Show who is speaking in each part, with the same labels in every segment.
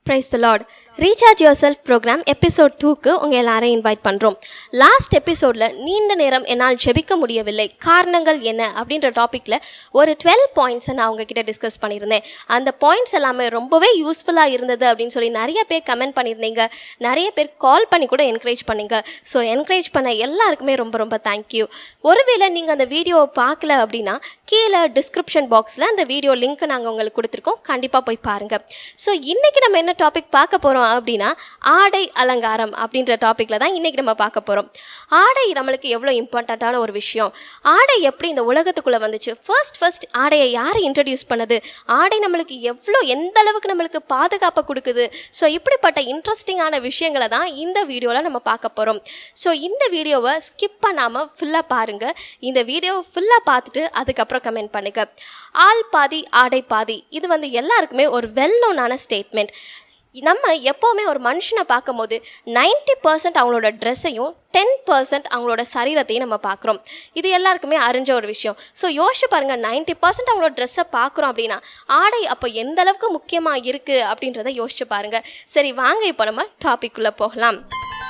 Speaker 1: price the lord recharge yourself programme episode டூக்கு உங்கள் எல்லாரையும் இன்வைட் பண்ணுறோம் லாஸ்ட் எபிசோடில் நீண்ட நேரம் என்னால் ஜெபிக்க முடியவில்லை காரணங்கள் என்ன அப்படின்ற டாப்பிக்கில் ஒரு டுவெல் பாயிண்ட்ஸை நான் உங்ககிட்ட டிஸ்கஸ் பண்ணியிருந்தேன் அந்த பாயிண்ட்ஸ் எல்லாமே ரொம்பவே யூஸ்ஃபுல்லாக இருந்தது அப்படின்னு சொல்லி நிறைய பேர் கமெண்ட் பண்ணியிருந்தீங்க நிறைய பேர் கால் பண்ணி கூட என்கரேஜ் பண்ணீங்க ஸோ என்கரேஜ் பண்ண எல்லாருக்குமே ரொம்ப ரொம்ப தேங்க்யூ ஒருவேளை நீங்கள் அந்த வீடியோவை பார்க்கல அப்படின்னா கீழே டிஸ்கிரிப்ஷன் பாக்ஸில் அந்த வீடியோ லிங்க் நாங்கள் உங்களுக்கு கொடுத்துருக்கோம் கண்டிப்பாக போய் பாருங்கள் ஸோ இன்றைக்கி நம்ம என்ன டாபிக் பார்க்க போகிறோம் அப்படின்னா ஆடை அலங்காரம் அப்படின்ற டாப்பிக்கில் தான் இன்றைக்கி நம்ம பார்க்க போகிறோம் ஆடை நம்மளுக்கு எவ்வளோ இம்பார்ட்டண்ட்டான ஒரு விஷயம் ஆடை எப்படி இந்த உலகத்துக்குள்ளே வந்துச்சு ஃபர்ஸ்ட் ஃபர்ஸ்ட் ஆடையை யார் இன்ட்ரடியூஸ் பண்ணது ஆடை நம்மளுக்கு எவ்வளோ எந்த அளவுக்கு நம்மளுக்கு பாதுகாப்பை கொடுக்குது ஸோ இப்படிப்பட்ட இன்ட்ரெஸ்டிங்கான விஷயங்களை தான் இந்த வீடியோவில் நம்ம பார்க்க போகிறோம் ஸோ இந்த வீடியோவை ஸ்கிப் பண்ணாமல் ஃபுல்லாக பாருங்கள் இந்த வீடியோவை ஃபுல்லாக பார்த்துட்டு அதுக்கப்புறம் கமெண்ட் பண்ணுங்க ஆள் பாதி ஆடை பாதி இது வந்து எல்லாருக்குமே ஒரு வெல் நோனான ஸ்டேட்மெண்ட் நம்ம எப்போவுமே ஒரு மனுஷனை பார்க்கும்போது நைன்ட்டி பர்சன்ட் அவங்களோட ட்ரெஸ்ஸையும் டென் பர்சன்ட் அவங்களோட சரீரத்தையும் நம்ம பார்க்குறோம் இது எல்லாருக்குமே அறிஞ்ச ஒரு விஷயம் ஸோ யோசிச்சு பாருங்கள் நைன்ட்டி பர்சன்ட் அவங்களோட ட்ரெஸ்ஸை பார்க்குறோம் அப்படின்னா ஆடை அப்போ எந்த அளவுக்கு முக்கியமாக இருக்குது அப்படின்றத யோசிச்சு பாருங்கள் சரி வாங்க இப்போ நம்ம டாபிக்குள்ளே போகலாம்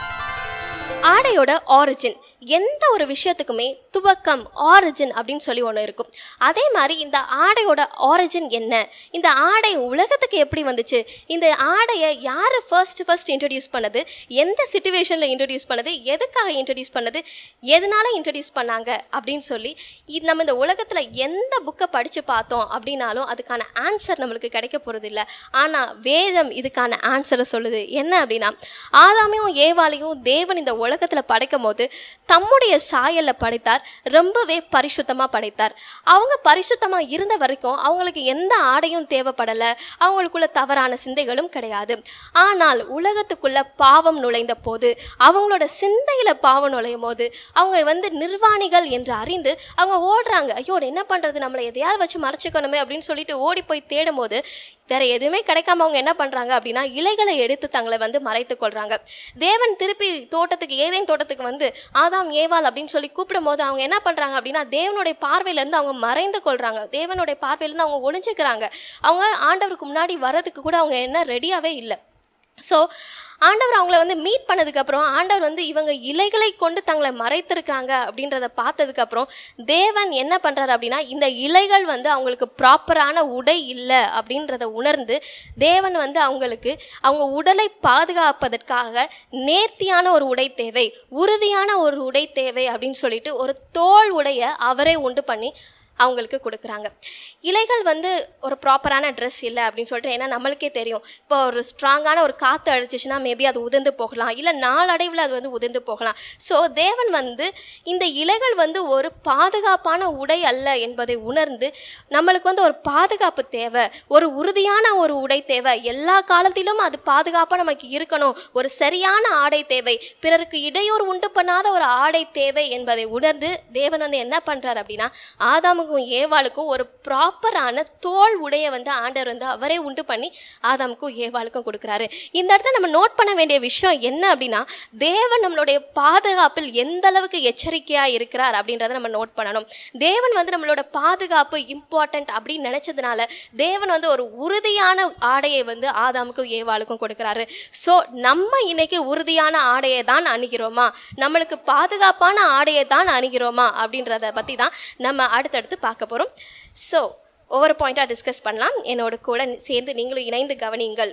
Speaker 1: ஆடையோட ஆரிஜின் எந்த ஒரு விஷயத்துக்குமே துவக்கம் ஆரிஜின் அப்படின்னு சொல்லி ஒன்று இருக்கும் அதே மாதிரி இந்த ஆடையோட ஆரிஜின் என்ன இந்த ஆடை உலகத்துக்கு எப்படி வந்துச்சு இந்த ஆடையை யார் ஃபர்ஸ்ட் ஃபர்ஸ்ட் இன்ட்ரடியூஸ் பண்ணது எந்த சுச்சுவேஷனில் இன்ட்ரடியூஸ் பண்ணது எதுக்காக இன்ட்ரடியூஸ் பண்ணது எதனால இன்ட்ரடியூஸ் பண்ணாங்க அப்படின்னு சொல்லி இது நம்ம இந்த உலகத்தில் எந்த புக்கை படித்து பார்த்தோம் அப்படின்னாலும் அதுக்கான ஆன்சர் நம்மளுக்கு கிடைக்க போகிறதில்ல ஆனால் வேதம் இதுக்கான ஆன்சரை சொல்லுது என்ன அப்படின்னா ஆதாமையும் ஏவாளையும் தேவன் இந்த உலகத்தில் படைக்கும் போது தம்முடைய சாயலில் படைத்தார் ரொம்பவே பரிசுத்தமாக படைத்தார் அவங்க பரிசுத்தமாக இருந்த வரைக்கும் அவங்களுக்கு எந்த ஆடையும் தேவைப்படலை அவங்களுக்குள்ள தவறான சிந்தைகளும் கிடையாது ஆனால் உலகத்துக்குள்ள பாவம் நுழைந்த போது அவங்களோட சிந்தையில் பாவம் நுழையும் போது அவங்க வந்து நிர்வாணிகள் என்று அறிந்து அவங்க ஓடுறாங்க ஐயோ என்ன பண்ணுறது நம்மளை எதையாவது வச்சு மறைச்சிக்கணுமே அப்படின்னு சொல்லிட்டு ஓடி போய் தேடும் போது வேற எதுவுமே கிடைக்காம அவங்க என்ன பண்றாங்க அப்படின்னா இலைகளை எடுத்து தங்களை வந்து மறைத்து கொள்றாங்க தேவன் திருப்பி தோட்டத்துக்கு ஏதேன் தோட்டத்துக்கு வந்து ஆதாம் ஏவாள் அப்படின்னு சொல்லி கூப்பிடும் போது அவங்க என்ன பண்றாங்க அப்படின்னா தேவனுடைய பார்வையில இருந்து அவங்க மறைந்து கொள்றாங்க தேவனுடைய பார்வையில இருந்து அவங்க ஒளிஞ்சுக்கிறாங்க அவங்க ஆண்டவருக்கு முன்னாடி வர்றதுக்கு கூட அவங்க என்ன ரெடியாவே இல்லை ஸோ ஆண்டவர் அவங்கள வந்து மீட் பண்ணதுக்கப்புறம் ஆண்டவர் வந்து இவங்க இலைகளை கொண்டு தங்களை மறைத்திருக்காங்க அப்படின்றத பார்த்ததுக்கப்புறம் தேவன் என்ன பண்ணுறாரு அப்படின்னா இந்த இலைகள் வந்து அவங்களுக்கு ப்ராப்பரான உடை இல்லை அப்படின்றத உணர்ந்து தேவன் வந்து அவங்களுக்கு அவங்க உடலை பாதுகாப்பதற்காக நேர்த்தியான ஒரு உடை தேவை உறுதியான ஒரு உடை தேவை அப்படின்னு சொல்லிட்டு ஒரு தோல் உடைய அவரே உண்டு பண்ணி அவங்களுக்கு கொடுக்குறாங்க இலைகள் வந்து ஒரு ப்ராப்பரான ட்ரெஸ் இல்லை அப்படின்னு சொல்லிட்டு ஏன்னா நம்மளுக்கே தெரியும் இப்போ ஒரு ஸ்ட்ராங்கான ஒரு காற்று அடிச்சிச்சுன்னா மேபி அது உதிர்ந்து போகலாம் இல்லை நாளடைவில் அது வந்து உதிர்ந்து போகலாம் ஸோ தேவன் வந்து இந்த இலைகள் வந்து ஒரு பாதுகாப்பான உடை அல்ல என்பதை உணர்ந்து நம்மளுக்கு வந்து ஒரு பாதுகாப்பு தேவை ஒரு உறுதியான ஒரு உடை தேவை எல்லா காலத்திலும் அது பாதுகாப்பாக நமக்கு இருக்கணும் ஒரு சரியான ஆடை தேவை பிறருக்கு இடையூறு உண்டு பண்ணாத ஒரு ஆடை தேவை என்பதை உணர்ந்து தேவன் வந்து என்ன பண்ணுறாரு அப்படின்னா ஆதாமுக்கும் ஏவாளுக்கும் ஒரு ப்ராப்பரான தோல் உடைய வந்து ஆண்டவர் வந்து அவரே உண்டு பண்ணி ஆதாமுக்கும் ஏவாளுக்கும் கொடுக்குறாரு இந்த இடத்துல நம்ம நோட் பண்ண வேண்டிய விஷயம் என்ன அப்படின்னா தேவன் நம்மளுடைய பாதுகாப்பில் எந்த அளவுக்கு எச்சரிக்கையாக இருக்கிறார் அப்படின்றத நம்ம நோட் பண்ணணும் தேவன் வந்து நம்மளோட பாதுகாப்பு இம்பார்ட்டண்ட் அப்படின்னு நினச்சதுனால தேவன் வந்து ஒரு உறுதியான ஆடையை வந்து ஆதாமுக்கும் ஏவாளுக்கும் கொடுக்குறாரு ஸோ நம்ம இன்னைக்கு உறுதியான ஆடையை தான் அணுகிறோமா நம்மளுக்கு பாதுகாப்பான ஆடையை தான் அணுகிறோமா அப்படின்றத பற்றி தான் நம்ம அடுத்தடுத்து பார்க்க போகிறோம் ஸோ ஒவ்வொரு பாயிண்ட்டாக டிஸ்கஸ் பண்ணலாம் என்னோட கூட சேர்ந்து நீங்களும் இணைந்து கவனியுங்கள்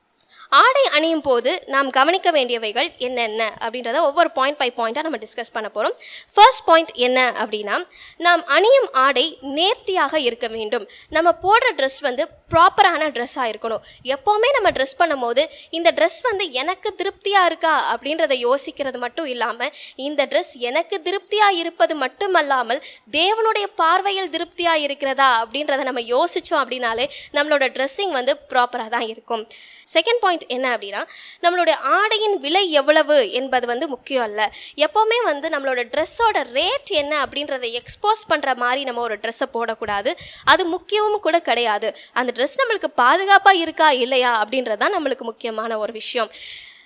Speaker 1: ஆடை அணியும் போது நாம் கவனிக்க வேண்டியவைகள் என்னென்ன அப்படின்றத ஒவ்வொரு பாயிண்ட் பை பாயிண்ட்டாக நம்ம டிஸ்கஸ் பண்ண போகிறோம் ஃபர்ஸ்ட் பாயிண்ட் என்ன அப்படின்னா நாம் அணியும் ஆடை நேர்த்தியாக இருக்க வேண்டும் நம்ம போடுற ட்ரெஸ் வந்து ப்ராப்பரான ட்ரெஸ்ஸாக இருக்கணும் எப்போவுமே நம்ம ட்ரெஸ் பண்ணும்போது இந்த ட்ரெஸ் வந்து எனக்கு திருப்தியாக இருக்கா அப்படின்றத யோசிக்கிறது மட்டும் இல்லாமல் இந்த ட்ரெஸ் எனக்கு திருப்தியாக இருப்பது மட்டுமல்லாமல் தேவனுடைய பார்வையில் திருப்தியாக இருக்கிறதா அப்படின்றத நம்ம யோசித்தோம் அப்படின்னாலே நம்மளோட ட்ரெஸ்ஸிங் வந்து ப்ராப்பராக தான் இருக்கும் செகண்ட் பாயிண்ட் என்ன அப்படின்னா நம்மளுடைய ஆடையின் விலை எவ்வளவு என்பது வந்து முக்கியம் அல்ல எப்போவுமே வந்து நம்மளோட ட்ரெஸ்ஸோட ரேட் என்ன அப்படின்றத எக்ஸ்போஸ் பண்ணுற மாதிரி நம்ம ஒரு ட்ரெஸ்ஸை போடக்கூடாது அது முக்கியமும் கூட கிடையாது அந்த ட்ரெஸ் நம்மளுக்கு பாதுகாப்பாக இருக்கா இல்லையா அப்படின்றது தான் நம்மளுக்கு முக்கியமான ஒரு விஷயம்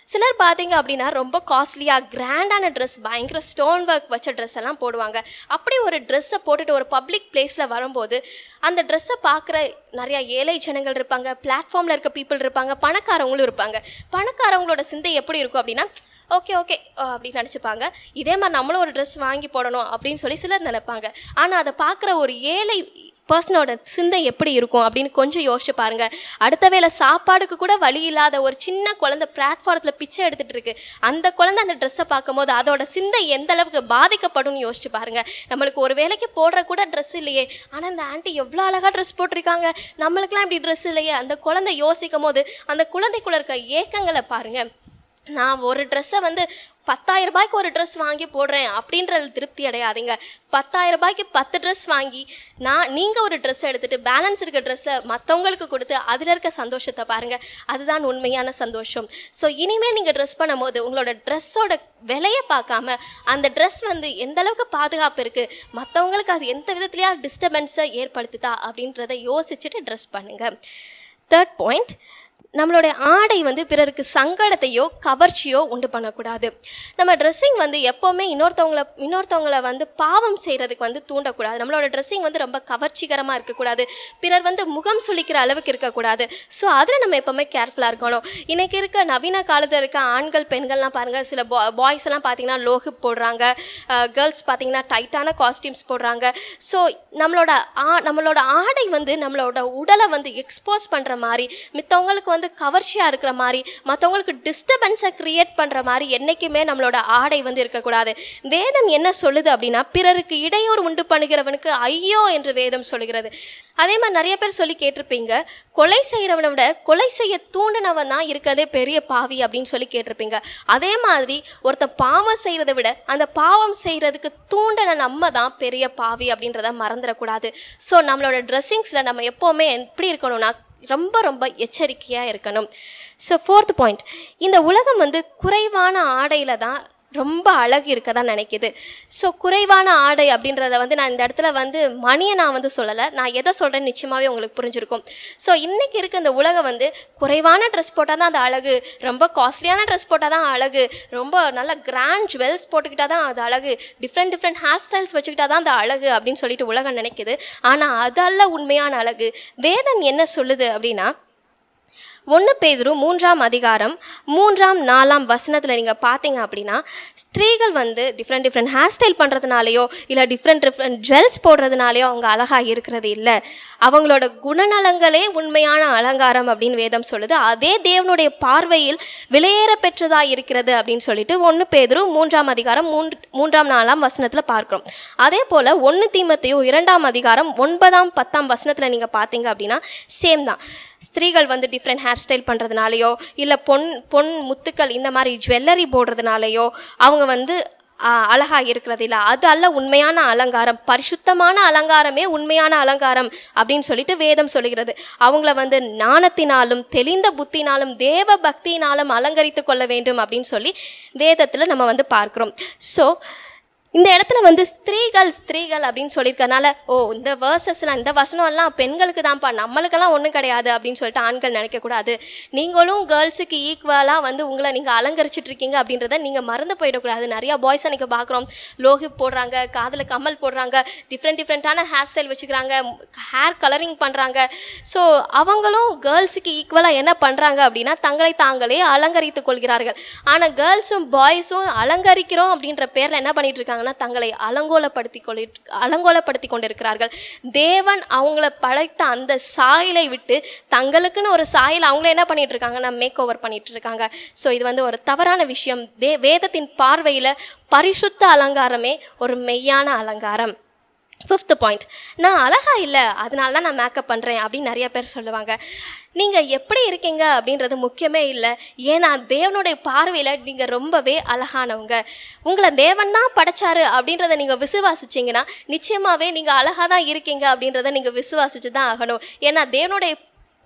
Speaker 1: சிலர் பார்த்தீங்க அப்படின்னா ரொம்ப காஸ்ட்லியாக கிராண்டான ட்ரெஸ் பயங்கர ஸ்டோன் ஒர்க் வச்ச ட்ரெஸ் எல்லாம் போடுவாங்க அப்படி ஒரு ட்ரெஸ்ஸை போட்டுட்டு ஒரு பப்ளிக் பிளேஸில் வரும்போது அந்த ட்ரெஸ்ஸை பார்க்குற நிறையா ஏழை ஜனங்கள் இருப்பாங்க பிளாட்ஃபார்மில் இருக்க பீப்புள் இருப்பாங்க பணக்காரவங்களும் இருப்பாங்க பணக்காரவங்களோட சிந்தை எப்படி இருக்கும் அப்படின்னா ஓகே ஓகே அப்படின்னு நினச்சிப்பாங்க இதே மாதிரி நம்மளும் ஒரு ட்ரெஸ் வாங்கி போடணும் அப்படின்னு சொல்லி சிலர் நினைப்பாங்க ஆனால் அதை பார்க்குற ஒரு ஏழை பர்சனோட சிந்தை எப்படி இருக்கும் அப்படின்னு கொஞ்சம் யோசிச்சு பாருங்க அடுத்த வேளை சாப்பாடுக்கு கூட வழி இல்லாத ஒரு சின்ன குழந்தை பிளாட்ஃபாரத்தில் பிச்சை எடுத்துட்டு இருக்கு அந்த குழந்தை அந்த ட்ரெஸ்ஸை பார்க்கும்போது அதோட சிந்தை எந்த அளவுக்கு பாதிக்கப்படும்னு யோசிச்சு பாருங்க நம்மளுக்கு ஒரு வேலைக்கு போடுற கூட ட்ரெஸ் இல்லையே ஆனால் இந்த ஆண்டி எவ்வளோ அழகாக ட்ரெஸ் போட்டிருக்காங்க நம்மளுக்குலாம் இப்படி ட்ரெஸ் இல்லையே அந்த குழந்தை யோசிக்கும் போது அந்த குழந்தைக்குள்ள இருக்க ஏக்கங்களை பாருங்க நான் ஒரு ட்ரெஸ்ஸை வந்து பத்தாயிரம் ரூபாய்க்கு ஒரு ட்ரெஸ் வாங்கி போடுறேன் அப்படின்றது திருப்தி அடையாதீங்க பத்தாயிரம் ரூபாய்க்கு பத்து ட்ரெஸ் வாங்கி நான் நீங்கள் ஒரு ட்ரெஸ் எடுத்துகிட்டு பேலன்ஸ் இருக்க ட்ரெஸ்ஸை மற்றவங்களுக்கு கொடுத்து அதில் இருக்க சந்தோஷத்தை பாருங்கள் அதுதான் உண்மையான சந்தோஷம் ஸோ இனிமேல் நீங்கள் ட்ரெஸ் பண்ணும்போது உங்களோட ட்ரெஸ்ஸோட விலையை பார்க்காம அந்த ட்ரெஸ் வந்து எந்த அளவுக்கு பாதுகாப்பு இருக்குது மற்றவங்களுக்கு அது எந்த விதத்துலையா டிஸ்டர்பன்ஸை ஏற்படுத்துதா அப்படின்றத யோசிச்சுட்டு ட்ரெஸ் பண்ணுங்கள் தேர்ட் பாயிண்ட் நம்மளுடைய ஆடை வந்து பிறருக்கு சங்கடத்தையோ கவர்ச்சியோ உண்டு பண்ணக்கூடாது நம்ம ட்ரெஸ்ஸிங் வந்து எப்போவுமே இன்னொருத்தவங்கள இன்னொருத்தவங்கள வந்து பாவம் செய்கிறதுக்கு வந்து தூண்டக்கூடாது நம்மளோட ட்ரெஸ்ஸிங் வந்து ரொம்ப கவர்ச்சிகரமாக இருக்கக்கூடாது பிறர் வந்து முகம் சுளிக்கிற அளவுக்கு இருக்கக்கூடாது ஸோ அதில் நம்ம எப்போவுமே கேர்ஃபுல்லாக இருக்கணும் இன்றைக்கி இருக்க நவீன காலத்தில் இருக்க ஆண்கள் பெண்கள்லாம் பாருங்கள் சில பா பாய்ஸ் எல்லாம் பார்த்தீங்கன்னா லோகு போடுறாங்க கேர்ள்ஸ் பார்த்தீங்கன்னா டைட்டான காஸ்டியூம்ஸ் போடுறாங்க ஸோ நம்மளோட ஆ நம்மளோட ஆடை வந்து நம்மளோட உடலை வந்து எக்ஸ்போஸ் பண்ணுற மாதிரி மித்தவங்களுக்கு வந்து கவர்ச்சியாக இருக்கிற மாதிரி மற்றவங்களுக்கு டிஸ்டர்பன்ஸை க்ரியேட் பண்ணுற மாதிரி என்றைக்குமே நம்மளோட ஆடை வந்து இருக்கக்கூடாது வேதம் என்ன சொல்லுது அப்படின்னா பிறருக்கு இடையூறு உண்டு பண்ணுகிறவனுக்கு ஐயோ என்று வேதம் சொல்லுகிறது அதே மாதிரி நிறைய பேர் சொல்லி கேட்டிருப்பீங்க கொலை செய்கிறவனை விட கொலை செய்ய தூண்டினவன் தான் இருக்கிறதே பெரிய பாவி அப்படின்னு சொல்லி கேட்டிருப்பீங்க அதே மாதிரி ஒருத்தன் பாவம் செய்கிறத விட அந்த பாவம் செய்கிறதுக்கு தூண்டின நம்ம தான் பெரிய பாவி அப்படின்றத மறந்துடக்கூடாது ஸோ நம்மளோட ட்ரெஸ்ஸிங்ஸில் நம்ம எப்போவுமே எப்படி இருக்கணும்னா ரொம்ப ரொம்ப எச்சரிக்கையாக இருக்கணும் ஸோ ஃபோர்த் பாயிண்ட் இந்த உலகம் வந்து குறைவான ஆடையில் தான் ரொம்ப அழகு இருக்க தான் நினைக்குது ஸோ குறைவான ஆடை அப்படின்றத வந்து நான் இந்த இடத்துல வந்து மணியை நான் வந்து சொல்லலை நான் எதை சொல்கிறேன்னு நிச்சயமாகவே உங்களுக்கு புரிஞ்சிருக்கும் ஸோ இன்றைக்கி இருக்க இந்த உலகம் வந்து குறைவான ட்ரெஸ் போட்டால் தான் அது அழகு ரொம்ப காஸ்ட்லியான ட்ரெஸ் போட்டால் தான் அழகு ரொம்ப நல்ல கிராண்ட் ஜுவல்ஸ் போட்டுக்கிட்டால் தான் அது அழகு டிஃப்ரெண்ட் டிஃப்ரெண்ட் ஹேர் ஸ்டைல்ஸ் வச்சுக்கிட்டா தான் அது அழகு அப்படின்னு சொல்லிட்டு உலகம் நினைக்குது ஆனால் அதல்ல உண்மையான அழகு வேதம் என்ன சொல்லுது அப்படின்னா ஒன்று பேதுரு மூன்றாம் அதிகாரம் மூன்றாம் நாலாம் வசனத்தில் நீங்கள் பார்த்தீங்க அப்படின்னா ஸ்திரீகள் வந்து டிஃப்ரெண்ட் டிஃப்ரெண்ட் ஹேர் ஸ்டைல் பண்ணுறதுனாலையோ இல்லை டிஃப்ரெண்ட் டிஃப்ரெண்ட் ஜுவல்ஸ் போடுறதுனாலையோ அவங்க அழகாக இருக்கிறது இல்லை அவங்களோட குணநலங்களே உண்மையான அலங்காரம் அப்படின்னு வேதம் சொல்லுது அதே தேவனுடைய பார்வையில் விலையேற பெற்றதாக இருக்கிறது அப்படின்னு சொல்லிட்டு ஒன்று பேதுரு மூன்றாம் அதிகாரம் மூன்று மூன்றாம் நாலாம் வசனத்தில் பார்க்குறோம் அதே போல் ஒன்று தீமத்தையோ இரண்டாம் அதிகாரம் ஒன்பதாம் பத்தாம் வசனத்தில் நீங்கள் பார்த்தீங்க அப்படின்னா சேம் தான் ஸ்திரீகள் வந்து டிஃப்ரெண்ட் ஹேர் ஸ்டைல் பண்ணுறதுனாலையோ இல்லை பொன் பொன் முத்துக்கள் இந்த மாதிரி ஜுவல்லரி போடுறதுனாலையோ அவங்க வந்து அழகாக இருக்கிறது இல்லை அது அல்ல உண்மையான அலங்காரம் பரிசுத்தமான அலங்காரமே உண்மையான அலங்காரம் அப்படின்னு சொல்லிட்டு வேதம் சொல்லுகிறது அவங்கள வந்து ஞானத்தினாலும் தெளிந்த புத்தினாலும் தேவ பக்தியினாலும் அலங்கரித்து கொள்ள வேண்டும் அப்படின்னு சொல்லி வேதத்தில் நம்ம வந்து பார்க்குறோம் ஸோ இந்த இடத்துல வந்து ஸ்திரீகள் ஸ்திரீகள் அப்படின்னு சொல்லியிருக்கனால ஓ இந்த வேர்சஸ்லாம் இந்த வசனம்லாம் பெண்களுக்கு தான்ப்பா நம்மளுக்கெல்லாம் ஒன்றும் கிடையாது அப்படின்னு சொல்லிட்டு ஆண்கள் நினைக்கக்கூடாது நீங்களும் கேர்ள்ஸுக்கு ஈக்குவலாக வந்து உங்களை நீங்கள் அலங்கரிச்சிட்டு இருக்கீங்க அப்படின்றத நீங்கள் மறந்து போயிடக்கூடாது நிறையா பாய்ஸை நீங்கள் பார்க்குறோம் லோஹிப் போடுறாங்க காதில் கமல் போடுறாங்க டிஃப்ரெண்ட் டிஃப்ரெண்ட்டான ஹேர் ஸ்டைல் வச்சுக்கிறாங்க ஹேர் கலரிங் பண்ணுறாங்க ஸோ அவங்களும் கேர்ள்ஸுக்கு ஈக்குவலாக என்ன பண்ணுறாங்க அப்படின்னா தங்களை தாங்களே அலங்கரித்துக் கொள்கிறார்கள் ஆனால் கேர்ள்ஸும் பாய்ஸும் அலங்கரிக்கிறோம் அப்படின்ற பேரில் என்ன பண்ணிட்டு இருக்காங்க இருக்காங்கன்னா தங்களை அலங்கோலப்படுத்தி கொள்ளி அலங்கோலப்படுத்தி கொண்டிருக்கிறார்கள் தேவன் அவங்கள படைத்த அந்த சாயலை விட்டு தங்களுக்குன்னு ஒரு சாயல் அவங்கள என்ன பண்ணிட்டு இருக்காங்கன்னா மேக் ஓவர் பண்ணிட்டு இருக்காங்க ஸோ இது வந்து ஒரு தவறான விஷயம் தே வேதத்தின் பார்வையில் பரிசுத்த அலங்காரமே ஒரு மெய்யான அலங்காரம் ஃபிஃப்த் பாயிண்ட் நான் அழகா இல்லை அதனால தான் நான் மேக்கப் பண்ணுறேன் அப்படின்னு நிறைய பேர் சொல்லுவாங்க நீங்கள் எப்படி இருக்கீங்க அப்படின்றது முக்கியமே இல்லை ஏன்னா தேவனுடைய பார்வையில் நீங்கள் ரொம்பவே அழகானவங்க உங்களை தேவன் தான் படைச்சாரு அப்படின்றத நீங்கள் விசுவாசிச்சிங்கன்னா நிச்சயமாகவே நீங்கள் அழகாக தான் இருக்கீங்க அப்படின்றத நீங்கள் விசுவாசிச்சு தான் ஆகணும் ஏன்னா தேவனுடைய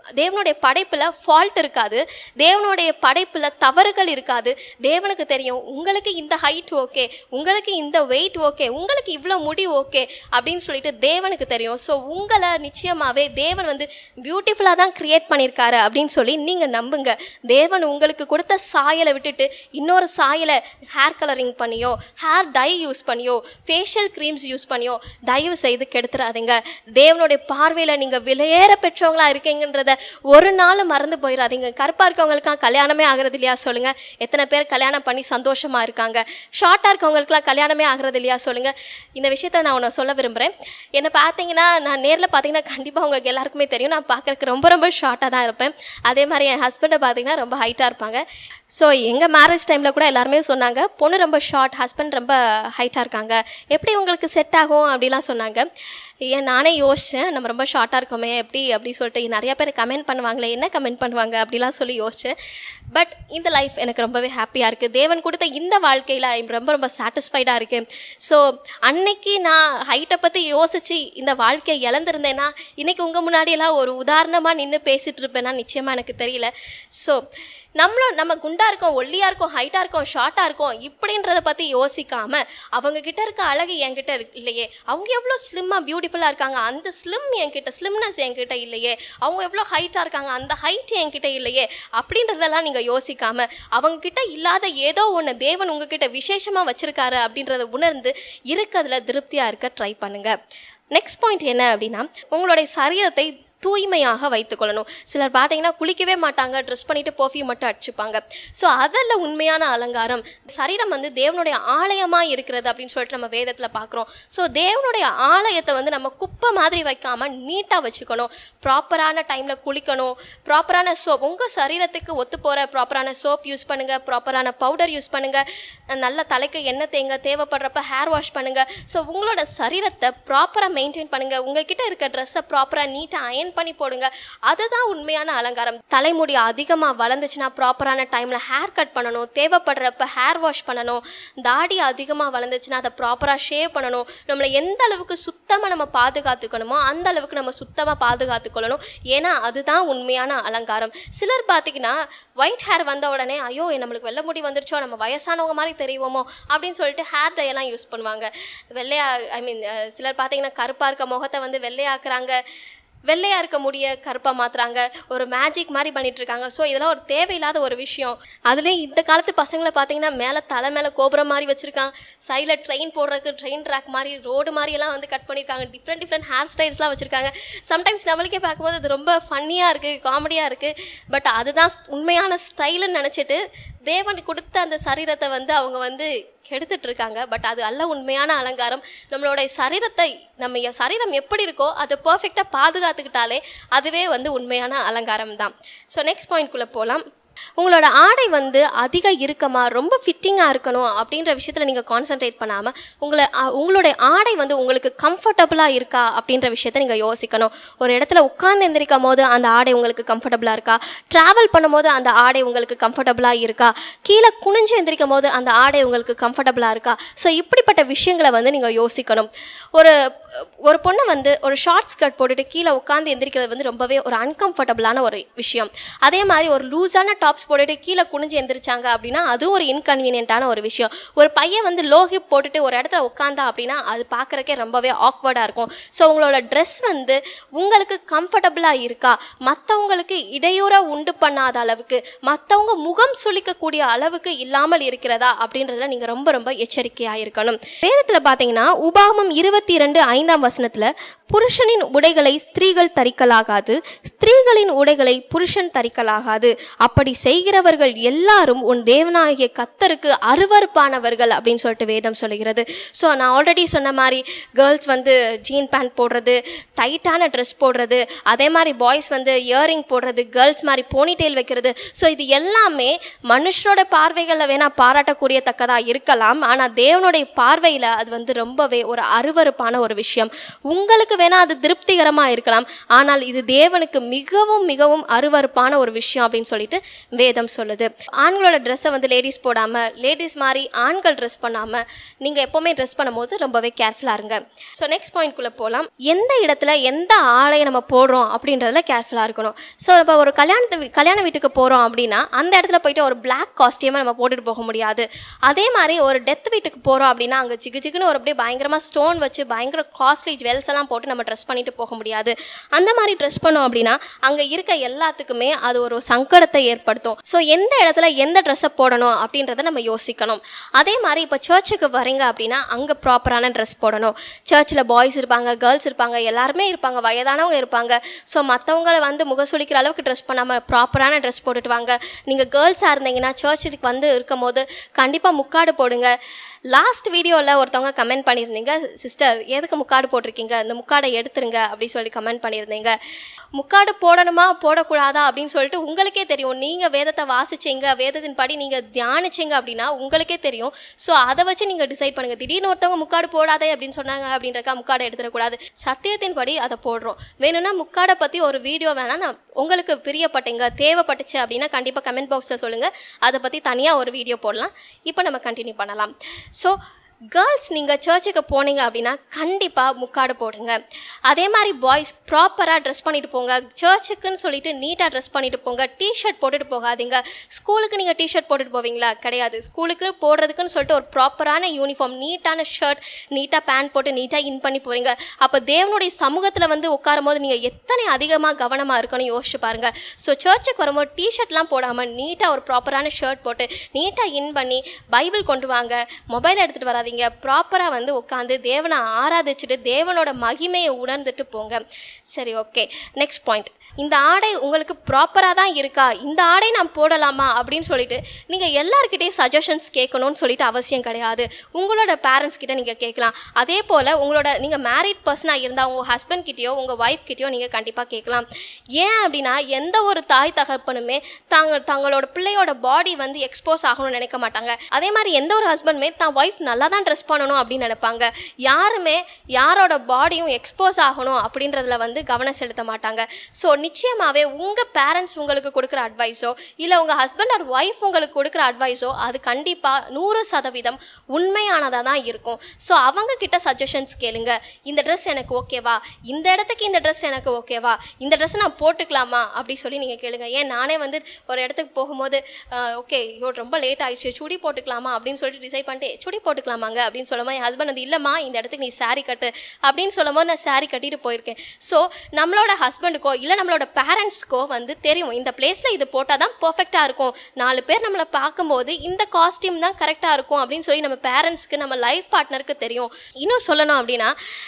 Speaker 1: தேவனுடைய படைப்பில் ஃபால்ட் இருக்காது தேவனுடைய படைப்பில் தவறுகள் இருக்காது தேவனுக்கு தெரியும் உங்களுக்கு இந்த ஹைட் ஓகே உங்களுக்கு இந்த வெயிட் ஓகே உங்களுக்கு இவ்வளோ முடி ஓகே அப்படின்னு சொல்லிட்டு தேவனுக்கு தெரியும் ஸோ உங்களை நிச்சயமாகவே தேவன் வந்து பியூட்டிஃபுல்லாக தான் க்ரியேட் பண்ணியிருக்காரு அப்படின்னு சொல்லி நீங்கள் நம்புங்க தேவன் உங்களுக்கு கொடுத்த சாயலை விட்டுட்டு இன்னொரு சாயலை ஹேர் கலரிங் பண்ணியோ ஹேர் டை யூஸ் பண்ணியோ ஃபேஷியல் க்ரீம்ஸ் யூஸ் பண்ணியோ தயவு செய்து கெடுத்துறாதீங்க தேவனுடைய பார்வையில் நீங்கள் விலையேற பெற்றவங்களா இருக்கீங்கன்றத ஒரு நாள் மறந்து போயிடாதீங்க கருப்பாக இருக்கவங்களுக்காக கல்யாணமே ஆகிறது இல்லையா சொல்லுங்கள் எத்தனை பேர் கல்யாணம் பண்ணி சந்தோஷமாக இருக்காங்க ஷார்ட்டாக இருக்கவங்களுக்குலாம் கல்யாணமே ஆகிறது இல்லையா சொல்லுங்கள் இந்த விஷயத்த நான் உன்னை சொல்ல விரும்புகிறேன் என்னை பார்த்தீங்கன்னா நான் நேரில் பார்த்தீங்கன்னா கண்டிப்பாக உங்களுக்கு எல்லாருக்குமே தெரியும் நான் பார்க்குறக்கு ரொம்ப ரொம்ப ஷார்ட்டாக தான் இருப்பேன் அதே மாதிரி என் ஹஸ்பண்டை பார்த்தீங்கன்னா ரொம்ப ஹைட்டாக இருப்பாங்க ஸோ எங்கள் மேரேஜ் டைமில் கூட எல்லாருமே சொன்னாங்க பொண்ணு ரொம்ப ஷார்ட் ஹஸ்பண்ட் ரொம்ப ஹைட்டாக இருக்காங்க எப்படி உங்களுக்கு செட் ஆகும் அப்படிலாம் சொன்னாங்க ஏன் நானே யோசித்தேன் நம்ம ரொம்ப ஷார்ட்டாக இருக்கோமே எப்படி அப்படி சொல்லிட்டு நிறைய பேர் கமெண்ட் பண்ணுவாங்களே என்ன கமெண்ட் பண்ணுவாங்க அப்படிலாம் சொல்லி யோசித்தேன் பட் இந்த லைஃப் எனக்கு ரொம்பவே ஹாப்பியாக இருக்குது தேவன் கொடுத்த இந்த வாழ்க்கையில் ஐம் ரொம்ப ரொம்ப சாட்டிஸ்ஃபைடாக இருக்கேன் ஸோ அன்னைக்கு நான் ஹைட்டை பற்றி யோசித்து இந்த வாழ்க்கையை இழந்திருந்தேன்னா இன்றைக்கி உங்கள் முன்னாடியெல்லாம் ஒரு உதாரணமாக நின்று பேசிகிட்டு இருப்பேன்னா நிச்சயமாக எனக்கு தெரியல ஸோ நம்மளும் நம்ம குண்டா இருக்கோம் ஒல்லியா இருக்கோம் ஹைட்டா இருக்கோம் ஷார்ட்டா இருக்கோம் இப்படின்றத பத்தி யோசிக்காம அவங்க கிட்ட இருக்க அழகு என்கிட்ட இருக்கு இல்லையே அவங்க எவ்வளோ ஸ்லிம்மா பியூட்டிஃபுல்லா இருக்காங்க அந்த ஸ்லிம் என்கிட்ட ஸ்லிம்னஸ் என்கிட்ட இல்லையே அவங்க எவ்வளோ ஹைட்டா இருக்காங்க அந்த ஹைட் என்கிட்ட இல்லையே அப்படின்றதெல்லாம் நீங்க யோசிக்காம அவங்க கிட்ட இல்லாத ஏதோ ஒன்று தேவன் உங்ககிட்ட விசேஷமா வச்சிருக்காரு அப்படின்றத உணர்ந்து இருக்கிறதுல திருப்தியா இருக்க ட்ரை பண்ணுங்க நெக்ஸ்ட் பாயிண்ட் என்ன அப்படின்னா உங்களுடைய சரீரத்தை தூய்மையாக வைத்துக்கொள்ளணும் சிலர் பார்த்தீங்கன்னா குளிக்கவே மாட்டாங்க ட்ரெஸ் பண்ணிட்டு பர்ஃப்யூம் மட்டும் அடிச்சுப்பாங்க ஸோ அதில் உண்மையான அலங்காரம் சரீரம் வந்து தேவனுடைய ஆலயமாக இருக்கிறது அப்படின்னு சொல்லிட்டு நம்ம வேதத்தில் பார்க்குறோம் ஸோ தேவனுடைய ஆலயத்தை வந்து நம்ம குப்பை மாதிரி வைக்காமல் நீட்டாக வச்சுக்கணும் ப்ராப்பரான டைமில் குளிக்கணும் ப்ராப்பரான சோப் உங்கள் சரீரத்துக்கு ஒத்து போகிற ப்ராப்பரான சோப் யூஸ் பண்ணுங்கள் ப்ராப்பரான பவுடர் யூஸ் பண்ணுங்கள் நல்ல தலைக்கு எண்ணெய் தேங்க தேவைப்படுறப்ப ஹேர் வாஷ் பண்ணுங்கள் ஸோ உங்களோட சரீரத்தை ப்ராப்பராக மெயின்டைன் பண்ணுங்கள் உங்ககிட்ட இருக்க ட்ரெஸ்ஸை ப்ராப்பராக நீட்டாக அயன் பண்ணி போடுங்க அதுதான் உண்மையான அலங்காரம் தலைமுடி அதிகமாக வளர்ந்துச்சுன்னா ப்ராப்பரான டைமில் ஹேர் கட் பண்ணணும் தேவைப்படுறப்ப ஹேர் வாஷ் பண்ணணும் தாடி அதிகமாக வளர்ந்துச்சுன்னா அதை ப்ராப்பராக ஷேவ் பண்ணணும் நம்மளை எந்த அளவுக்கு சுத்தமாக நம்ம பாதுகாத்துக்கணுமோ அந்த அளவுக்கு நம்ம சுத்தமாக பாதுகாத்துக்கொள்ளணும் ஏன்னா அதுதான் உண்மையான அலங்காரம் சிலர் பார்த்தீங்கன்னா ஒயிட் ஹேர் வந்த உடனே ஐயோ நம்மளுக்கு வெள்ளை முடி வந்துருச்சோ நம்ம வயசானவங்க மாதிரி தெரியுமோ அப்படின்னு சொல்லிட்டு ஹேர் டை எல்லாம் யூஸ் பண்ணுவாங்க வெள்ளையா ஐ மீன் சிலர் பார்த்தீங்கன்னா கருப்பாக இருக்க முகத்தை வந்து வெள்ளையாக்குறாங்க வெள்ளையா இருக்க முடிய கருப்பாக மாத்துறாங்க ஒரு மேஜிக் மாதிரி பண்ணிட்டு இருக்காங்க ஸோ இதெல்லாம் ஒரு தேவையில்லாத ஒரு விஷயம் அதுலேயும் இந்த காலத்து பசங்களை பார்த்தீங்கன்னா மேலே தலை மேலே கோபுரம் மாதிரி வச்சுருக்காங்க சைடில் ட்ரெயின் போடுறதுக்கு ட்ரெயின் ட்ராக் மாதிரி ரோடு மாதிரியெல்லாம் வந்து கட் பண்ணியிருக்காங்க டிஃப்ரெண்ட் டிஃப்ரெண்ட் ஹேர் ஸ்டைல்ஸ்லாம் வச்சுருக்காங்க சம்டைம்ஸ் நம்மளுக்கே பார்க்கும்போது அது ரொம்ப ஃபன்னியாக இருக்குது காமெடியாக இருக்குது பட் அதுதான் உண்மையான ஸ்டைலுன்னு நினச்சிட்டு தேவன் கொடுத்த அந்த சரீரத்தை வந்து அவங்க வந்து கெடுத்துட்டு இருக்காங்க பட் அது அல்ல உண்மையான அலங்காரம் நம்மளுடைய சரீரத்தை நம்ம எ- சரீரம் எப்படி இருக்கோ அதை பர்ஃபெக்டாக பாதுகாத்துக்கிட்டாலே அதுவே வந்து உண்மையான அலங்காரம் தான் ஸோ நெக்ஸ்ட் பாயிண்ட்குள்ளே போகலாம் உங்களோட ஆடை வந்து அதிக இறுக்கமாக ரொம்ப ஃபிட்டிங்காக இருக்கணும் அப்படின்ற விஷயத்தில் நீங்கள் கான்சென்ட்ரேட் பண்ணாமல் உங்களை அ- உங்களுடைய ஆடை வந்து உங்களுக்கு கம்ஃபர்டபுளாக இருக்கா அப்படின்ற விஷயத்த நீங்கள் யோசிக்கணும் ஒரு இடத்துல உட்கார்ந்து எந்திரிக்கும் போது அந்த ஆடை உங்களுக்கு கம்ஃபர்டபுளாக இருக்கா ட்ராவல் பண்ணும்போது அந்த ஆடை உங்களுக்கு கம்ஃபர்டபுளாக இருக்கா கீழே குனிஞ்சு எந்திரிக்கும் போது அந்த ஆடை உங்களுக்கு கம்ஃபர்டபுளாக இருக்கா ஸோ இப்படிப்பட்ட விஷயங்களை வந்து நீங்கள் யோசிக்கணும் ஒரு ஒரு பொண்ணு வந்து ஒரு ஷார்ட் ஸ்கர்ட் போட்டுட்டு கீழே உட்காந்து எந்திரிக்கிறது வந்து ரொம்பவே ஒரு அன்கம்ஃபர்டபுளான ஒரு விஷயம் அதே மாதிரி ஒரு லூஸான டாப்ஸ் போட்டுட்டு கீழே குனிஞ்சு எந்திரிச்சாங்க அப்படின்னா அதுவும் ஒரு இன்கன்வீனியன்ட்டான ஒரு விஷயம் ஒரு பையன் வந்து லோ ஹிப் போட்டுட்டு ஒரு இடத்துல உட்காந்தா அப்படின்னா அது பார்க்குறக்கே ரொம்பவே ஆக்வர்டாக இருக்கும் ஸோ உங்களோட ட்ரெஸ் வந்து உங்களுக்கு கம்ஃபர்டபுளாக இருக்கா மற்றவங்களுக்கு இடையூறை உண்டு பண்ணாத அளவுக்கு மற்றவங்க முகம் சுளிக்கக்கூடிய அளவுக்கு இல்லாமல் இருக்கிறதா அப்படின்றதுல நீங்கள் ரொம்ப ரொம்ப எச்சரிக்கையாக இருக்கணும் வேதத்தில் பார்த்தீங்கன்னா உபாகமம் இருபத்தி இரண்டு ஐந்தாம் வசனத்தில் புருஷனின் உடைகளை ஸ்திரீகள் தரிக்கலாகாது ஸ்திரீகளின் உடைகளை புருஷன் தரிக்கலாகாது அப்படி செய்கிறவர்கள் எல்லாரும் உன் தேவனாகிய கத்தருக்கு அருவருப்பானவர்கள் அப்படின்னு சொல்லிட்டு வேதம் சொல்லுகிறது ஸோ நான் ஆல்ரெடி சொன்ன மாதிரி கேர்ள்ஸ் வந்து ஜீன் பேண்ட் போடுறது டைட்டான ட்ரெஸ் போடுறது அதே மாதிரி பாய்ஸ் வந்து இயரிங் போடுறது கேர்ள்ஸ் மாதிரி போனிடெயில் வைக்கிறது ஸோ இது எல்லாமே மனுஷரோட பார்வைகளில் வேணால் பாராட்டக்கூடியத்தக்கதாக இருக்கலாம் ஆனால் தேவனுடைய பார்வையில் அது வந்து ரொம்பவே ஒரு அருவருப்பான ஒரு விஷயம் உங்களுக்கு வேணால் அது திருப்திகரமாக இருக்கலாம் ஆனால் இது தேவனுக்கு மிகவும் மிகவும் அருவருப்பான ஒரு விஷயம் அப்படின்னு சொல்லிட்டு வேதம் சொல்லுது ஆண்களோட ட்ரெஸ்ஸை வந்து லேடிஸ் போடாமல் லேடிஸ் மாதிரி ஆண்கள் ட்ரெஸ் பண்ணாமல் நீங்கள் எப்போவுமே ட்ரெஸ் பண்ணும்போது ரொம்பவே கேர்ஃபுல்லாக இருங்க ஸோ நெக்ஸ்ட் பாயிண்ட்குள்ளே போகலாம் எந்த இடத்துல எந்த ஆடையை நம்ம போடுறோம் அப்படின்றதுல கேர்ஃபுல்லாக இருக்கணும் ஸோ இப்போ ஒரு கல்யாணத்து வீ- கல்யாண வீட்டுக்கு போகிறோம் அப்படின்னா அந்த இடத்துல போயிட்டு ஒரு பிளாக் காஸ்டியூமை நம்ம போட்டுட்டு போக முடியாது அதே மாதிரி ஒரு டெத் வீட்டுக்கு போகிறோம் அப்படின்னா அங்கே ஜிகு ஜிகுன்னு ஒரு அப்படியே பயங்கரமாக ஸ்டோன் வச்சு பயங்கர காஸ்ட்லி ஜுவல்ஸ் எல்லாம் போட்டு நம்ம ட்ரெஸ் பண்ணிட்டு போக முடியாது அந்த மாதிரி ட்ரெஸ் பண்ணோம் அப்படின்னா அங்கே இருக்க எல்லாத்துக்குமே அது ஒரு சங்கடத்தை ஏற்படுத்தும் ஸோ எந்த இடத்துல எந்த ட்ரெஸ்ஸை போடணும் அப்படின்றத நம்ம யோசிக்கணும் அதே மாதிரி இப்போ சர்ச்சுக்கு வரீங்க அப்படின்னா அங்கே ப்ராப்பரான ட்ரெஸ் போடணும் சர்ச்சில் பாய்ஸ் இருப்பாங்க கேர்ள்ஸ் இருப்பாங்க எல்லாருமே இருப்பாங்க வயதானவங்க இருப்பாங்க ஸோ மற்றவங்கள வந்து முகசுளிக்கிற அளவுக்கு ட்ரெஸ் பண்ணாமல் ப்ராப்பரான ட்ரெஸ் போட்டுட்டு வாங்க நீங்கள் கேர்ள்ஸாக இருந்தீங்கன்னா சர்ச்சுக்கு வந்து இருக்கும் போது கண்டிப்பாக முக்காடு போடுங்க லாஸ்ட் வீடியோவில் ஒருத்தவங்க கமெண்ட் பண்ணியிருந்தீங்க சிஸ்டர் எதுக்கு முக்காடு போட்டிருக்கீங்க இந்த முக்காடை எடுத்துருங்க அப்படின்னு சொல்லி கமெண்ட் பண்ணியிருந்தீங்க முக்காடு போடணுமா போடக்கூடாதா அப்படின்னு சொல்லிட்டு உங்களுக்கே தெரியும் நீங்கள் வேதத்தை வாசிச்சீங்க வேதத்தின் படி நீங்கள் தியானிச்சீங்க அப்படின்னா உங்களுக்கே தெரியும் ஸோ அதை வச்சு நீங்கள் டிசைட் பண்ணுங்கள் திடீர்னு ஒருத்தவங்க முக்காடு போடாதே அப்படின்னு சொன்னாங்க அப்படின்றக்கா முக்காடை எடுத்துடக்கூடாது சத்தியத்தின் படி அதை போடுறோம் வேணும்னா முக்காடை பற்றி ஒரு வீடியோ வேணா நான் உங்களுக்கு பிரியப்பட்டீங்க தேவைப்பட்டுச்சு அப்படின்னா கண்டிப்பாக கமெண்ட் பாக்ஸில் சொல்லுங்கள் அதை பற்றி தனியாக ஒரு வீடியோ போடலாம் இப்போ நம்ம கண்டினியூ பண்ணலாம் ஸோ கேர்ள்ஸ் நீங்கள் சர்ச்சுக்கு போனீங்க அப்படின்னா கண்டிப்பாக முக்காடு போடுங்க அதே மாதிரி பாய்ஸ் ப்ராப்பராக ட்ரெஸ் பண்ணிட்டு போங்க சர்ச்சுக்குன்னு சொல்லிட்டு நீட்டாக ட்ரெஸ் பண்ணிட்டு போங்க டிஷர்ட் போட்டுட்டு போகாதீங்க ஸ்கூலுக்கு நீங்கள் டிஷர்ட் போட்டுட்டு போவீங்களா கிடையாது ஸ்கூலுக்கு போடுறதுக்குன்னு சொல்லிட்டு ஒரு ப்ராப்பரான யூனிஃபார்ம் நீட்டான ஷர்ட் நீட்டாக பேண்ட் போட்டு நீட்டாக இன் பண்ணி போகிறீங்க அப்போ தேவனுடைய சமூகத்தில் வந்து உட்காரும் போது நீங்கள் எத்தனை அதிகமாக கவனமாக இருக்கணும் யோசிச்சு பாருங்க ஸோ சர்ச்சுக்கு வரும்போது டிஷர்ட்லாம் போடாமல் நீட்டாக ஒரு ப்ராப்பரான ஷர்ட் போட்டு நீட்டாக இன் பண்ணி பைபிள் கொண்டு வாங்க மொபைல் எடுத்துகிட்டு வராதீங்க ப்ராப்பராக வந்து உட்காந்து தேவனை ஆராதிச்சுட்டு தேவனோட மகிமையை உணர்ந்துட்டு போங்க சரி ஓகே நெக்ஸ்ட் பாயிண்ட் இந்த ஆடை உங்களுக்கு ப்ராப்பராக தான் இருக்கா இந்த ஆடை நான் போடலாமா அப்படின்னு சொல்லிட்டு நீங்கள் எல்லாருக்கிட்டையும் சஜஷன்ஸ் கேட்கணும்னு சொல்லிட்டு அவசியம் கிடையாது உங்களோட பேரண்ட்ஸ் கிட்ட நீங்கள் கேட்கலாம் அதே போல் உங்களோட நீங்கள் மேரிட் பர்சனாக இருந்தால் உங்கள் ஹஸ்பண்ட் கிட்டேயோ உங்கள் ஒய்ஃப் கிட்டேயோ நீங்கள் கண்டிப்பாக கேட்கலாம் ஏன் அப்படின்னா எந்த ஒரு தாய் தகப்பனுமே தாங்க தங்களோட பிள்ளையோட பாடி வந்து எக்ஸ்போஸ் ஆகணும்னு நினைக்க மாட்டாங்க அதே மாதிரி எந்த ஒரு ஹஸ்பண்டுமே தான் ஒய்ஃப் நல்லா தான் ட்ரெஸ் பண்ணணும் அப்படின்னு நினைப்பாங்க யாருமே யாரோட பாடியும் எக்ஸ்போஸ் ஆகணும் அப்படின்றதுல வந்து கவனம் செலுத்த மாட்டாங்க ஸோ நிச்சயமாகவே உங்கள் பேரண்ட்ஸ் உங்களுக்கு கொடுக்குற அட்வைஸோ இல்லை உங்கள் ஹஸ்பண்ட் ஆர் ஒய்ஃப் உங்களுக்கு கொடுக்குற அட்வைஸோ அது கண்டிப்பாக நூறு சதவீதம் உண்மையானதாக தான் இருக்கும் ஸோ அவங்க கிட்ட சஜஷன்ஸ் கேளுங்க இந்த ட்ரெஸ் எனக்கு ஓகேவா இந்த இடத்துக்கு இந்த ட்ரெஸ் எனக்கு ஓகேவா இந்த ட்ரெஸ் நான் போட்டுக்கலாமா அப்படி சொல்லி நீங்கள் கேளுங்க ஏன் நானே வந்து ஒரு இடத்துக்கு போகும்போது ஓகே ஐயோ ரொம்ப லேட் ஆயிடுச்சு சுடி போட்டுக்கலாமா அப்படின்னு சொல்லிட்டு டிசைட் பண்ணிட்டு சுடி போட்டுக்கலாமாங்க அப்படின்னு சொல்லும்போது என் ஹஸ்பண்ட் வந்து இல்லைம்மா இந்த இடத்துக்கு நீ saree கட்டு அப்படின்னு சொல்லும்போது நான் saree கட்டிட்டு போயிருக்கேன் ஸோ நம்மளோட ஹஸ்பண்டுக்கோ இல்லை நம்மளோட பேரண்ட்ஸ்க்கோ வந்து தெரியும் இந்த பிளேஸில் இது போட்டால் தான் பர்ஃபெக்டாக இருக்கும் நாலு பேர் நம்மளை பார்க்கும்போது இந்த காஸ்டியூம் தான் கரெக்டாக இருக்கும் அப்படின்னு சொல்லி நம்ம பேரண்ட்ஸ்க்கு நம்ம லைஃப் பார்ட்னருக்கு தெரியும் இன்னும் சொல்லணும் அப்படின்னா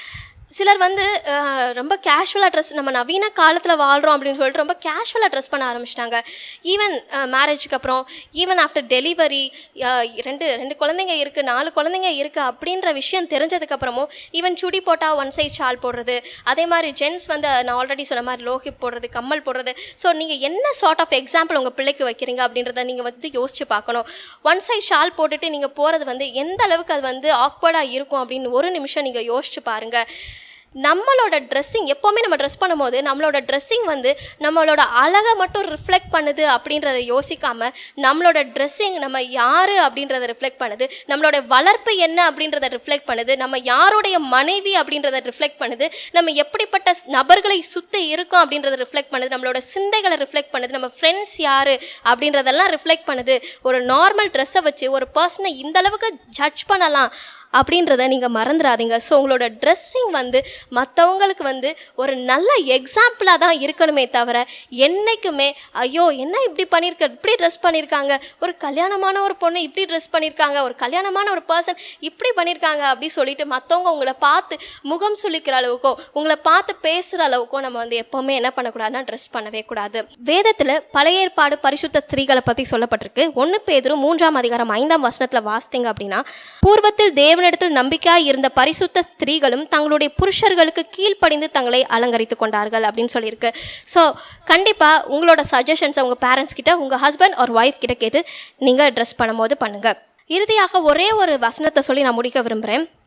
Speaker 1: சிலர் வந்து அஹ், ரொம்ப கேஷுவலாக ட்ரெஸ் நம்ம நவீன காலத்தில் வாழ்கிறோம் அப்படின்னு சொல்லிட்டு ரொம்ப கேஷுவலாக ட்ரெஸ் பண்ண ஆரம்பிச்சிட்டாங்க ஈவன் மேரேஜுக்கு அப்புறம் ஈவன் ஆஃப்டர் டெலிவரி ரெண்டு ரெண்டு குழந்தைங்க இருக்குது நாலு குழந்தைங்க இருக்குது அப்படின்ற விஷயம் தெரிஞ்சதுக்கப்புறமும் ஈவன் சுடி போட்டால் ஒன் சைட் ஷால் போடுறது அதே மாதிரி ஜென்ஸ் வந்து நான் ஆல்ரெடி சொன்ன மாதிரி லோஹிப் போடுறது கம்மல் போடுறது ஸோ நீங்கள் என்ன சார்ட் ஆஃப் எக்ஸாம்பிள் உங்கள் பிள்ளைக்கு வைக்கிறீங்க அப்படின்றத நீங்கள் வந்து யோசிச்சு பார்க்கணும் ஒன் சைட் ஷால் போட்டுட்டு நீங்கள் போகிறது வந்து எந்த அளவுக்கு அது வந்து ஆக்வர்டாக இருக்கும் அப்படின்னு ஒரு நிமிஷம் நீங்கள் யோசிச்சு பாருங்கள் நம்மளோட ட்ரெஸ்ஸிங் எப்போவுமே நம்ம ட்ரெஸ் பண்ணும்போது நம்மளோட ட்ரெஸ்ஸிங் வந்து நம்மளோட அழகை மட்டும் ரிஃப்ளெக்ட் பண்ணுது அப்படின்றத யோசிக்காம நம்மளோட ட்ரெஸ்ஸிங் நம்ம யார் அப்படின்றத ரிஃப்ளெக்ட் பண்ணுது நம்மளோட வளர்ப்பு என்ன அப்படின்றத ரிஃப்ளெக்ட் பண்ணுது நம்ம யாருடைய மனைவி அப்படின்றத ரிஃப்ளெக்ட் பண்ணுது நம்ம எப்படிப்பட்ட ஸ்- நபர்களை சுற்றி இருக்கோம் அப்படின்றத ரிஃப்ளெக்ட் பண்ணுது நம்மளோட சிந்தைகளை ரிஃப்ளெக்ட் பண்ணுது நம்ம ஃப்ரெண்ட்ஸ் யார் அப்படின்றதெல்லாம் ரிஃப்ளெக்ட் பண்ணுது ஒரு நார்மல் ட்ரெஸ்ஸை வச்சு ஒரு பர்சனை இந்த அளவுக்கு ஜட்ஜ் பண்ணலாம் அப்படின்றத நீங்கள் மறந்துடாதீங்க ஸோ உங்களோட ட்ரெஸ்ஸிங் வந்து மற்றவங்களுக்கு வந்து ஒரு நல்ல எக்ஸாம்பிளாக தான் இருக்கணுமே தவிர என்றைக்குமே ஐயோ என்ன இப்படி பண்ணியிருக்க இப்படி ட்ரெஸ் பண்ணியிருக்காங்க ஒரு கல்யாணமான ஒரு பொண்ணு இப்படி ட்ரெஸ் பண்ணியிருக்காங்க ஒரு கல்யாணமான ஒரு பர்சன் இப்படி பண்ணியிருக்காங்க அப்படி சொல்லிட்டு மற்றவங்க உங்களை பார்த்து முகம் சுளிக்கிற அளவுக்கோ உங்களை பார்த்து பேசுகிற அளவுக்கோ நம்ம வந்து எப்போவுமே என்ன பண்ணக்கூடாதுன்னா ட்ரெஸ் பண்ணவே கூடாது வேதத்தில் பழைய ஏற்பாடு பரிசுத்த ஸ்திரீகளை பற்றி சொல்லப்பட்டிருக்கு ஒன்று பேதரும் மூன்றாம் அதிகாரம் ஐந்தாம் வசனத்தில் வாசித்தீங்க அப்படின்னா பூர்வத்தில் தேவனிடத்தில் நம்பிக்கையாய் இருந்த பரிசுத்த ஸ்திரீகளும் தங்களுடைய புருஷர்களுக்கு கீழ்ப்படிந்து தங்களை அலங்கரித்து கொண்டார்கள் அப்படின்னு சொல்லியிருக்கு ஸோ கண்டிப்பாக உங்களோட சஜஷன்ஸ் உங்கள் பேரண்ட்ஸ் கிட்ட உங்கள் ஹஸ்பண்ட் ஒரு ஒய்ஃப் கிட்ட கேட்டு நீங்கள் ட்ரெஸ் பண்ணும்போது பண்ணுங்கள் இறுதியாக ஒரே ஒரு வசனத்தை சொல்லி நான் முடிக்க விரும்புகிறேன்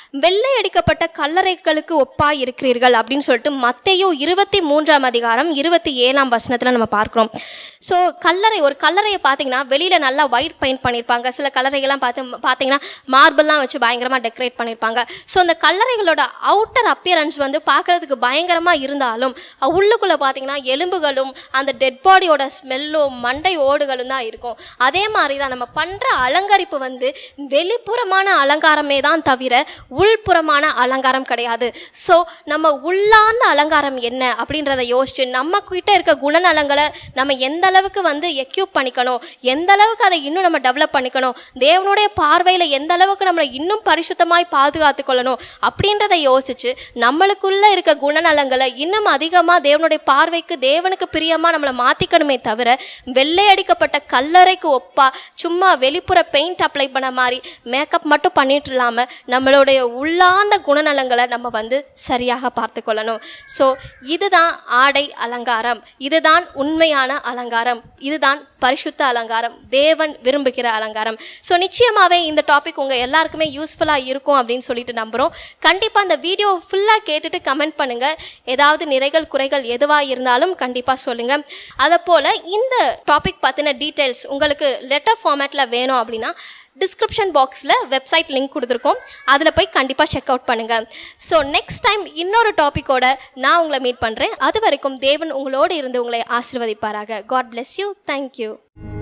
Speaker 1: வெள்ளை அடிக்கப்பட்ட கல்லறைகளுக்கு ஒப்பாய் இருக்கிறீர்கள் அப்படின்னு சொல்லிட்டு மத்தேயு இருபத்தி மூன்றாம் அதிகாரம் இருபத்தி ஏழாம் வசனத்தில் நம்ம பார்க்குறோம் ஸோ கல்லறை ஒரு கல்லறையை பார்த்தீங்கன்னா வெளியில் நல்லா ஒயிட் பெயிண்ட் பண்ணியிருப்பாங்க சில கல்லறைகள்லாம் பார்த்து பார்த்தீங்கன்னா மார்பிள்லாம் வச்சு பயங்கரமாக டெக்கரேட் பண்ணியிருப்பாங்க ஸோ அந்த கல்லறைகளோட அவுட்டர் அப்பியரன்ஸ் வந்து பார்க்குறதுக்கு பயங்கரமாக இருந்தாலும் உள்ளுக்குள்ளே பார்த்தீங்கன்னா எலும்புகளும் அந்த டெட் பாடியோட ஸ்மெல்லும் மண்டை ஓடுகளும் தான் இருக்கும் அதே மாதிரி தான் நம்ம பண்ணுற அலங்கரிப்பு வந்து வெளிப்புறமான அலங்காரமே தான் தவிர உள்புறமான அலங்காரம் கிடையாது ஸோ நம்ம உள்ளார்ந்த அலங்காரம் என்ன அப்படின்றத யோசிச்சு நம்ம கிட்ட இருக்க குணநலங்களை நம்ம எந்த அளவுக்கு வந்து எக்யூப் பண்ணிக்கணும் எந்த அளவுக்கு அதை இன்னும் நம்ம டெவலப் பண்ணிக்கணும் தேவனுடைய பார்வையில் எந்த அளவுக்கு நம்மளை இன்னும் பரிசுத்தமாய் பாதுகாத்து கொள்ளணும் அப்படின்றத யோசிச்சு நம்மளுக்குள்ள இருக்க குணநலங்களை இன்னும் அதிகமாக தேவனுடைய பார்வைக்கு தேவனுக்கு பிரியமாக நம்மளை மாற்றிக்கணுமே தவிர வெள்ளை அடிக்கப்பட்ட கல்லறைக்கு ஒப்பா சும்மா வெளிப்புற பெயிண்ட் அப்ளை பண்ண மாதிரி மேக்கப் மட்டும் பண்ணிட்டு இல்லாமல் நம்மளுடைய உள்ளார்ந்த குணநலங்களை நம்ம வந்து சரியாக பார்த்து கொள்ளணும் ஸோ இதுதான் ஆடை அலங்காரம் இதுதான் உண்மையான அலங்காரம் இதுதான் பரிசுத்த அலங்காரம் தேவன் விரும்புகிற அலங்காரம் ஸோ நிச்சயமாகவே இந்த டாபிக் உங்கள் எல்லாருக்குமே யூஸ்ஃபுல்லாக இருக்கும் அப்படின்னு சொல்லிட்டு நம்புகிறோம் கண்டிப்பாக அந்த வீடியோ ஃபுல்லாக கேட்டுட்டு கமெண்ட் பண்ணுங்கள் ஏதாவது நிறைகள் குறைகள் எதுவாக இருந்தாலும் கண்டிப்பாக சொல்லுங்கள் அதை போல் இந்த டாபிக் பற்றின டீட்டெயில்ஸ் உங்களுக்கு லெட்டர் ஃபார்மேட்டில் வேணும் அப்படின்னா டிஸ்கிரிப்ஷன் பாக்ஸில் வெப்சைட் லிங்க் கொடுத்துருக்கோம் அதில் போய் கண்டிப்பாக செக் அவுட் பண்ணுங்கள் ஸோ நெக்ஸ்ட் டைம் இன்னொரு டாப்பிக்கோட நான் உங்களை மீட் பண்ணுறேன் அது வரைக்கும் தேவன் உங்களோடு இருந்து உங்களை ஆசிர்வதிப்பாராக காட் bless யூ தேங்க்யூ